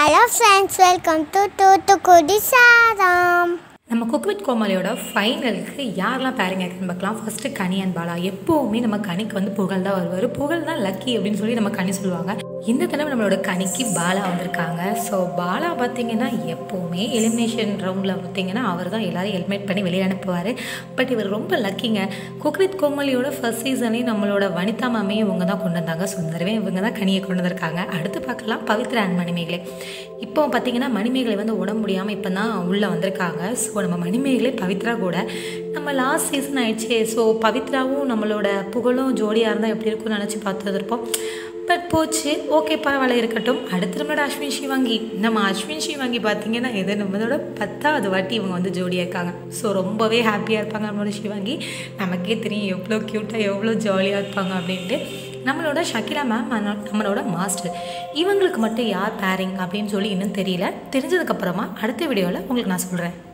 hello friends welcome to Thoothukudi சாரம் நம்ம cook with கோமாளியோட ஃபைனலுக்கு யாரெல்லாம் பேரிங் ஆகிருக்குன்னு பார்க்கலாம் ஃபஸ்ட்டு கனி அண்ட் பாலா எப்போவுமே நம்ம கனிக்கு வந்து புகழ் தான் வருவார் புகழ் தான் லக்கி அப்படின்னு சொல்லி நம்ம கனி சொல்லுவாங்க இந்த தடவை நம்மளோட கனிக்கு பாலா வந்திருக்காங்க ஸோ பாலா பார்த்தீங்கன்னா எப்போவுமே எலிமினேஷன் ரவுண்டில் பார்த்தீங்கன்னா அவர் தான் எல்லாரும் எலிமினேட் பண்ணி வெளியே அனுப்புவார் பட் இவர் ரொம்ப லக்கிங்க குக்வித் கோமாளியோட ஃபர்ஸ்ட் சீசன்லேயும் நம்மளோட வனிதா மாமையும் இவங்க தான் கொண்டு வந்தாங்க சுந்தரவே இவங்க தான் கனியை கொண்டு வந்திருக்காங்க அடுத்து பார்க்கலாம் பவித்ரா அண்ட் மணிமேகலை இப்போ பார்த்தீங்கன்னா மணிமேகலை வந்து உடம்பு முடியாமல் இப்போ தான் உள்ளே வந்திருக்காங்க ஸோ நம்ம மணிமேகலை பவித்ரா கூட நம்ம லாஸ்ட் சீசன் ஆயிடுச்சு ஸோ பவித்ராவும் நம்மளோட புகழும் ஜோடியாக இருந்தால் எப்படி இருக்கும்னு நினச்சி பார்த்துட்டு இருப்போம் பட் போச்சு ஓகே பரவாயில்ல இருக்கட்டும் அடுத்து நம்மளோட அஸ்வின் சிவாங்கி நம்ம அஸ்வின் சிவாங்கி பார்த்தீங்கன்னா இது நம்மளோட பத்தாவது வாட்டி இவங்க வந்து ஜோடியாக இருக்காங்க ஸோ ரொம்பவே ஹாப்பியாக இருப்பாங்க நம்மளோட சிவாங்கி நமக்கே தெரியும் எவ்வளோ க்யூட்டாக எவ்வளோ ஜாலியாக இருப்பாங்க அப்படின்ட்டு நம்மளோட ஷக்கிலா மேம் நம்மளோட மாஸ்டர் இவங்களுக்கு மட்டும் யார் பேரிங் அப்படின்னு சொல்லி இன்னும் தெரியல தெரிஞ்சதுக்கப்புறமா அடுத்த வீடியோவில் உங்களுக்கு நான் சொல்கிறேன்